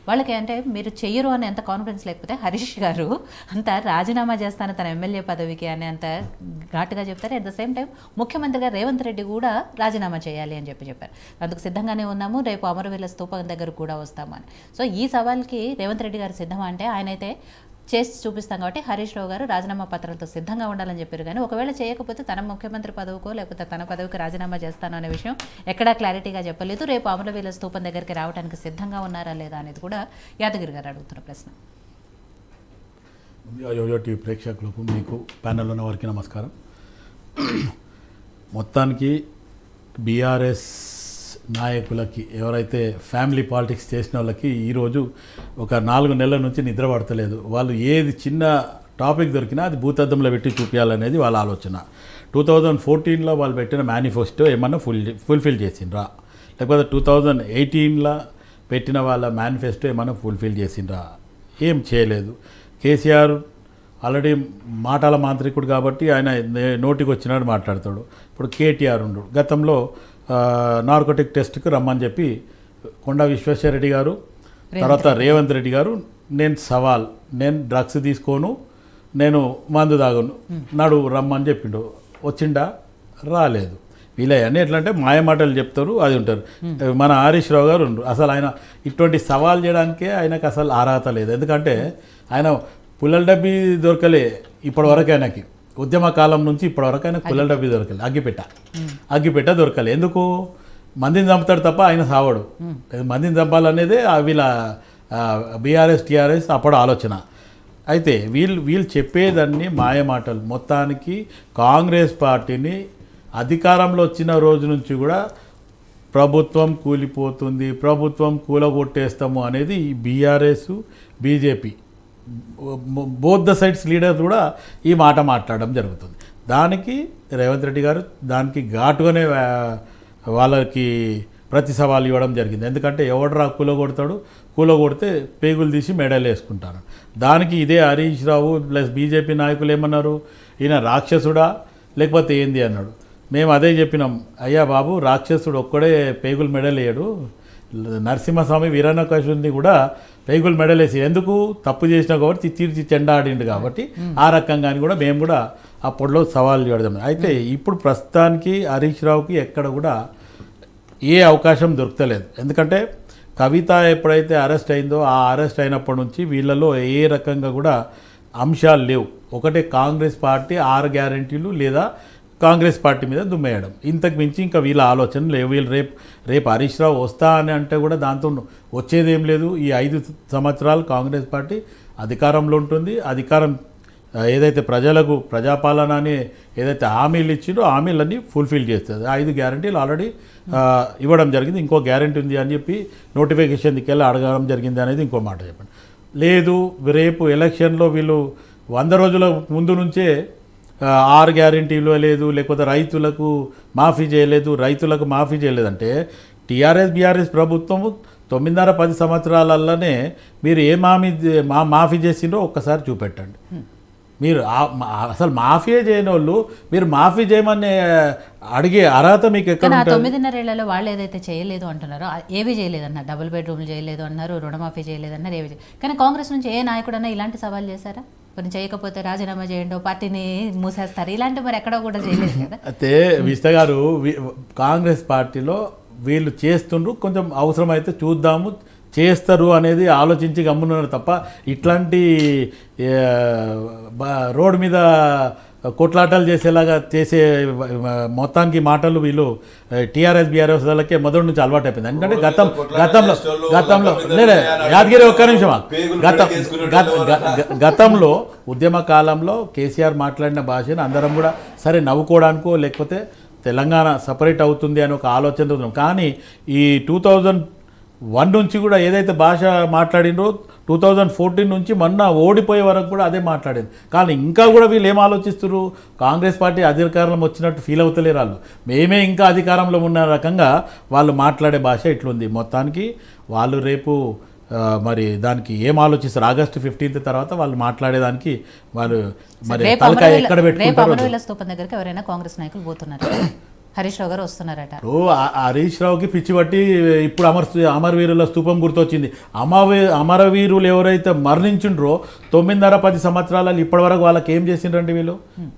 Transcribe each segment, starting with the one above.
వాళ్ళకి అంటే మీరు చెయ్యరు అని ఎంత కాన్ఫిడెన్స్ లేకపోతే హరీష్ గారు అంత రాజీనామా చేస్తాను తన ఎమ్మెల్యే పదవికి అని అంత ఘాటుగా చెప్తారు అట్ ద సేమ్ టైం ముఖ్యమంత్రిగా రేవంత్ రెడ్డి కూడా రాజీనామా చేయాలి అని చెప్పి చెప్పారు అందుకు సిద్ధంగానే ఉన్నాము రేపు అమరవీల స్తూపం దగ్గర కూడా వస్తాము అని సో ఈ సవాల్కి రేవంత్ రెడ్డి గారు సిద్ధమా అంటే ఆయనైతే చేసి చూపిస్తాం కాబట్టి హరీష్ రావు గారు రాజీనామా పత్రాలతో సిద్ధంగా ఉండాలని చెప్పారు కానీ ఒకవేళ చేయకపోతే తన ముఖ్యమంత్రి పదవికో లేకపోతే తన పదవికి రాజీనామా చేస్తాను అనే విషయం ఎక్కడా క్లారిటీగా చెప్పలేదు రేపు అమరవీల స్తూపం దగ్గరికి రావడానికి సిద్ధంగా ఉన్నారా లేదా అనేది కూడా యాదగిరి గారు అడుగుతున్న ప్రశ్న ముందుగా యోయో టీవీ ప్రేక్షకులకు మీకు ప్యానెల్లో ఉన్న వారికి నమస్కారం మొత్తానికి బీఆర్ఎస్ నాయకులకి ఎవరైతే ఫ్యామిలీ పాలిటిక్స్ చేసిన వాళ్ళకి ఈరోజు ఒక నాలుగు నెలల నుంచి నిద్ర పడతలేదు వాళ్ళు ఏది చిన్న టాపిక్ దొరికినా అది భూతద్దంలో పెట్టి చూపించాలనేది వాళ్ళ ఆలోచన టూ థౌజండ్ ఫోర్టీన్లో వాళ్ళు పెట్టిన మేనిఫెస్టో ఏమన్నా ఫుల్ ఫుల్ఫిల్ చేసిండ్రా లేకపోతే టూ థౌజండ్ ఎయిటీన్లో పెట్టిన వాళ్ళ మేనిఫెస్టో ఏమన్నా ఫుల్ఫిల్ చేసిండ్రా ఏం చేయలేదు కేసీఆర్ ఆల్రెడీ మాటల మాంత్రికుడు కాబట్టి ఆయన నే- నోటికి వచ్చినాడు మాట్లాడతాడు ఇప్పుడు కేటీఆర్ ఉండు గతంలో నార్కోటిక్ టెస్ట్కి రమ్మని చెప్పి కొండ విశ్వేశ్వరరెడ్డి గారు తర్వాత రేవంత్ రెడ్డి గారు నేను సవాల్ నేను డ్రగ్స్ తీసుకోను నేను మందు తాగను నాడు రమ్మని చెప్పిండు వచ్చిండా రాలేదు వీళ్ళవన్నీ ఎట్లా అంటే మాయమాటలు చెప్తారు అది ఉంటారు మన హరీష్ రావు గారు ఉండ్రు అసలు ఆయన ఇటువంటి సవాల్ చేయడానికే ఆయనకు అసలు అర్హత లేదు ఎందుకంటే ఆయన పుల్లల డబ్బి దొరకలే ఇప్పటి వరకు ఆయనకి ఉద్యమ కాలం నుంచి ఇప్పటి వరకు ఆయన పుల్లల డబ్బి దొరకలే అగ్గిపెట్ట అగ్గిపెట్ట దొరకలే ఎందుకు మందిని చంపుతాడు తప్ప ఆయన సావడు మందిని చంపాలనేదే ఆ వీళ్ళ బీఆర్ఎస్ టీఆర్ఎస్ అప్పుడు ఆలోచన అయితే వీళ్ళు వీళ్ళు చెప్పేదాన్ని మాయమాటలు మొత్తానికి కాంగ్రెస్ పార్టీని అధికారంలో వచ్చిన రోజు నుంచి కూడా ప్రభుత్వం కూలిపోతుంది ప్రభుత్వం కూలగొట్టేస్తాము అనేది ఈ BRS BJP both the sides leaders కూడా ఈ మాట మాట్లాడడం జరుగుతుంది దానికి రేవంత్ రెడ్డి గారు దానికి ఘాటుగానే వా- వాళ్ళకి ప్రతి సవాల్ ఇవ్వడం జరిగింది ఎందుకంటే ఎవడరా కూలగొడతాడు కూలగొడితే పేగులు తీసి మెడలు వేసుకుంటారు దానికి ఇదే హరీష్ రావు ప్లస్ బీజేపీ నాయకులు ఏమన్నారు ఈయన రాక్షసుడా లేకపోతే ఏంది అన్నాడు మేము అదే చెప్పినాం అయ్యా బాబు రాక్షసుడు ఒక్కడే పేగులు మెడలేయడు నరసింహస్వామి వీరానకాశుని కూడా పేగులు మెడలేసి ఎందుకు తప్పు చేసినా కాబట్టి తీర్చి చెండాడిండు కాబట్టి ఆ రకంగా అని కూడా మేము కూడా అప్పట్లో సవాల్ చేయడం అయితే ఇప్పుడు ప్రస్తుతానికి హరీష్ రావుకి ఎక్కడ కూడా ఏ అవకాశం దొరకలేదు ఎందుకంటే కవిత ఎప్పుడైతే అరెస్ట్ అయిందో ఆ అరెస్ట్ అయినప్పటి నుంచి వీళ్ళలో ఏ రకంగా కూడా అంశాలు లేవు ఒకటే కాంగ్రెస్ పార్టీ ఆరు గ్యారంటీలు లేదా కాంగ్రెస్ పార్టీ మీద దుమ్మేయడం ఇంతకు మించి ఇంకా వీళ్ళ ఆలోచన లేవు వీళ్ళు రేపు రేపు హరీష్ రావు వస్తా అని అంటే కూడా దాంతో వచ్చేదేం లేదు ఈ ఐదు సంవత్సరాలు కాంగ్రెస్ పార్టీ అధికారంలో ఉంటుంది అధికారం ఆ, ఏదైతే ప్రజలకు ప్రజాపాలన అని ఏదైతే హామీలు ఇచ్చిందో ఆ హామీలన్నీ ఫుల్ఫిల్ చేస్తుంది ఆ ఐదు గ్యారంటీలు ఆల్రెడీ ఆ, ఇవ్వడం జరిగింది ఇంకో గ్యారంటీ ఉంది అని చెప్పి నోటిఫికేషన్ దిక్కెళ్ళి అడగడం జరిగింది అనేది ఇంకో మాట చెప్పండి లేదు రేపు ఎలక్షన్లో వీళ్ళు వంద రోజుల ముందు నుంచే ఆ, ఆరు గ్యారంటీలు లేదు లేకపోతే రైతులకు మాఫీ చేయలేదు రైతులకు మాఫీ చేయలేదంటే టీఆర్ఎస్ బీఆర్ఎస్ ప్రభుత్వము తొమ్మిదిన్నర పది సంవత్సరాలలోనే మీరు ఏ మాఫీ మా మాఫీ చేసిండ్రో ఒక్కసారి చూపెట్టండి మీరు ఆ- మా- అసలు మాఫీయే చేయని వాళ్ళు మీరు మాఫీ చేయమని అడిగే అర్హత మీకు ఎక్కడ కానీ ఆ ఉంటుంది తొమ్మిదిన్నరేళ్లలో వాళ్ళు ఏదైతే చేయలేదు అంటున్నారో ఆ- ఏవి చేయలేదన్నారు డబుల్ బెడ్రూమ్లు చేయలేదు అన్నారు రుణమాఫీ చేయలేదన్నారు ఏవి చేయ- కానీ కాంగ్రెస్ నుంచి ఏ నాయకుడన్నా ఇలాంటి సవాల్ చేశారా కొన్ని చేయకపోతే రాజీనామా చేయండి పార్టీని మూసేస్తారు ఇలాంటి మరి ఎక్కడో కూడా చేయలేదు కదా అయితే విష్ట గారు వి- కాంగ్రెస్ పార్టీలో వీళ్ళు చేస్తుండ్రు కొంచెం అవసరమైతే చూద్దాము చేస్తారు అనేది ఆలోచించి గమ్మున్నారు తప్ప ఇట్లాంటి ఏ, బ- రోడ్డు మీద కొట్లాటలు చేసేలాగా చేసే మొత్తానికి మాటలు వీళ్ళు టీఆర్ఎస్ బీఆర్ఎస్ వాళ్ళకే మొదటి నుంచి అలవాటు అయిపోయింది ఎందుకంటే గతం గతంలో గతంలో లేలే యాదగిరి ఒక్క నిమిషం ఆగు. గతం గత- గ- గ- గతంలో ఉద్యమ కాలంలో కేసీఆర్ మాట్లాడిన భాషను అందరం కూడా సరే నవ్వుకోవడానికో లేకపోతే తెలంగాణ సపరేట్ అవుతుంది అని ఒక ఆలోచనతో ఉన్నాం కానీ ఈ టూ థౌజండ్ వన్ నుంచి కూడా ఏదైతే భాష మాట్లాడిండ్రో టూ థౌజండ్ ఫోర్టీన్ నుంచి మొన్న ఓడిపోయే వరకు కూడా అదే మాట్లాడేది కానీ ఇంకా కూడా వీళ్ళు ఏం ఆలోచిస్తున్నారు కాంగ్రెస్ పార్టీ అధికారంలో వచ్చినట్టు ఫీల్ అవుతలేరు వాళ్ళు మేమే ఇంకా అధికారంలో ఉన్న రకంగా వాళ్ళు మాట్లాడే భాష ఇట్లుంది మొత్తానికి వాళ్ళు రేపు ఆ, మరి దానికి ఏం ఆలోచిస్తారు ఆగస్టు ఫిఫ్టీన్త్ తర్వాత వాళ్ళు మాట్లాడేదానికి వాళ్ళు మరి రేపు తలకాయ అమరవీల ఎక్కడ రేపు పెట్టుకుంటారో అమరవీల స్తూపం దగ్గరికి ఎవరైనా కాంగ్రెస్ నాయకులు పోతున్నారు హరీష్ రావు గారు వస్తున్నారట ఓ ఆ- హరీష్ రావుకి పిచ్చి పట్టి ఇప్పుడు అమర్ అమరవీరుల స్తూపం గుర్తొచ్చింది అమరవీ అమరవీరులు ఎవరైతే మరణించుండ్రో తొమ్మిదిన్నర పది సంవత్సరాలలో ఇప్పటివరకు వాళ్ళకి ఏం చేసిండ్రండి వీళ్ళు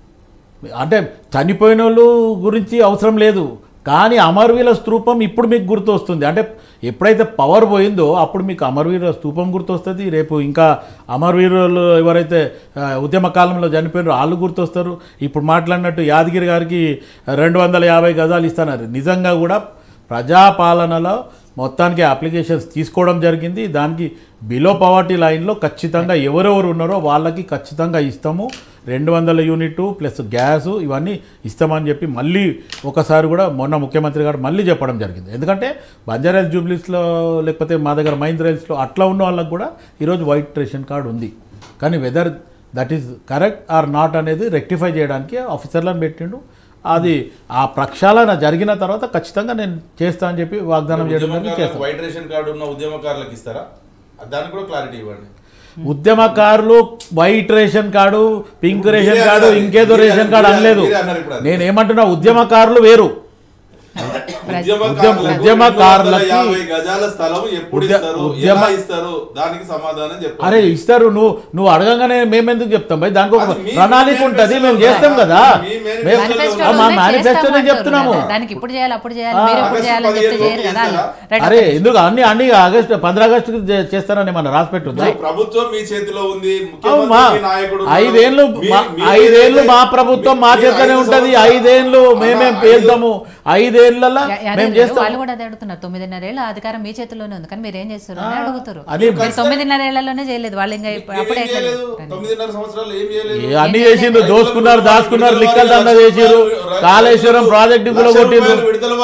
అంటే చనిపోయిన వాళ్ళు గురించి అవసరం లేదు కానీ అమరవీరుల స్తూపం ఇప్పుడు మీకు గుర్తు వస్తుంది అంటే ఎప్పుడైతే పవర్ పోయిందో అప్పుడు మీకు అమరవీరుల స్తూపం గుర్తొస్తుంది రేపు ఇంకా అమరవీరులు ఎవరైతే ఆ, ఉద్యమ కాలంలో చనిపోయినారో వాళ్ళు గుర్తొస్తారు ఇప్పుడు మాట్లాడినట్టు యాదగిరి గారికి రెండు వందల యాభై గజాలు ఇస్తున్నారు నిజంగా కూడా ప్రజాపాలనలో మొత్తానికి అప్లికేషన్స్ తీసుకోవడం జరిగింది దానికి బిలో పవర్టీ లైన్లో ఖచ్చితంగా ఎవరెవరు ఉన్నారో వాళ్ళకి ఖచ్చితంగా ఇస్తాము రెండు వందల యూనిట్ ప్లస్ గ్యాస్ ఇవన్నీ ఇస్తామని చెప్పి మళ్ళీ ఒకసారి కూడా మొన్న ముఖ్యమంత్రి గారు మళ్ళీ చెప్పడం జరిగింది ఎందుకంటే బంజారాజ్ జూబ్లీస్లో లేకపోతే మా దగ్గర మహీంద్ర హిల్స్లో అట్లా ఉన్న వాళ్ళకి కూడా ఈరోజు వైట్ రేషన్ కార్డు ఉంది కానీ whether that is correct or not అనేది రెక్టిఫై చేయడానికి ఆఫీసర్లను పెట్టిండు అది ఆ ప్రక్షాళన జరిగిన తర్వాత ఖచ్చితంగా నేను చేస్తా అని చెప్పి వాగ్దానం చేయడం జరిగింది ఉద్యమకారులకు చేస్తాను వైట్ రేషన్ కార్డు ఉన్న ఉద్యమకారులకు ఇస్తారా దానికి కూడా క్లారిటీ ఇవ్వండి ఉద్యమకారులు white ration card pink ration మీరే కార్డు అన్నారు. ఇంకేదో మీరే- రేషన్ కార్డు మీరే- అనలేదు మీరే అన్నారు ఇప్పుడు అది. నేను ఏమంటున్నా ఉద్యమకారులు వేరు ఉద్యమకారులకు ఉద్యమకారులకి- 250 గజాల స్థలం ఎప్పుడు ఉద్య- ఇస్తారు ఉద్యమ- ఎలా ఇస్తారు దానికి సమాధానం చెప్పండి అరే ఇస్తారు నువ్వు నువ్వు అడగంగానే మేమెందుకు చెప్తాం భయ్ దానికి ఒక అది మీ ప్రణాళిక ఉంటుంది మేము చేస్తాం కదా మీ మేము- మేనిఫెస్టోలో ఆ, మా మేనిఫెస్టోలోనే మేనిఫెస్టోనే చేస్తామంటారు చెప్తున్నాము కదా. దానికి ఇప్పుడు చేయాలి అప్పుడు చేయాలి ఆ. మీరు ఎప్పుడు ఆగస్టు చేయాలని చెప్తే పదిహేను చేయరు కదా చేస్తారా? రైట్ అరే ఎందుకు అన్ని అన్ని ఆగస్టు పంద్ర ఆగస్టుకి చే- చేస్తారని మన రాసి పెట్టుందా ఇప్పుడు ప్రభుత్వం మీ చేతిలో ఉంది అవును మా ముఖ్యమంత్రి మీ నాయకుడు ఉన్నారు. ఐదేళ్ళు మీ- మా- మీరు ఐదేళ్ళు ఏదైతే- మా ప్రభుత్వం మా మీరు చేతనే ఐదు ఉంటది సంవత్సరాలు- ఐదేళ్ళు మేమేం అన్నా, పేద్దాము ఐదేళ్లలో యా- యాదవ్ మేము గారు, చేస్తాం వాళ్ళు కూడా అదే అడుగుతున్నారు తొమ్మిదిన్నరేళ్ళ అధికారం మీ చేతిలోనే ఉంది కానీ మీరు ఏం చేస్తారు అని ఆ, అడుగుతారు అది మీరు తొమ్మిదిన్నరేళ్లలోనే చేయలేదు వాళ్ళు ఇంకా ఇప్ప- మీరు అప్పుడే ఏం చేయలేదు ఎట్లా తొమ్మిదిన్నర సంవత్సరాలు ఏం చేయలేదు ఏ అన్ని చేసిండ్రు దోసుకున్నారు దాచుకున్నారు లిక్కలు దండ చేసిర్రు కాళేశ్వరం ప్రాజెక్టు కూడా లక్ష కొట్టిండ్రు రూపాయలు విడుదల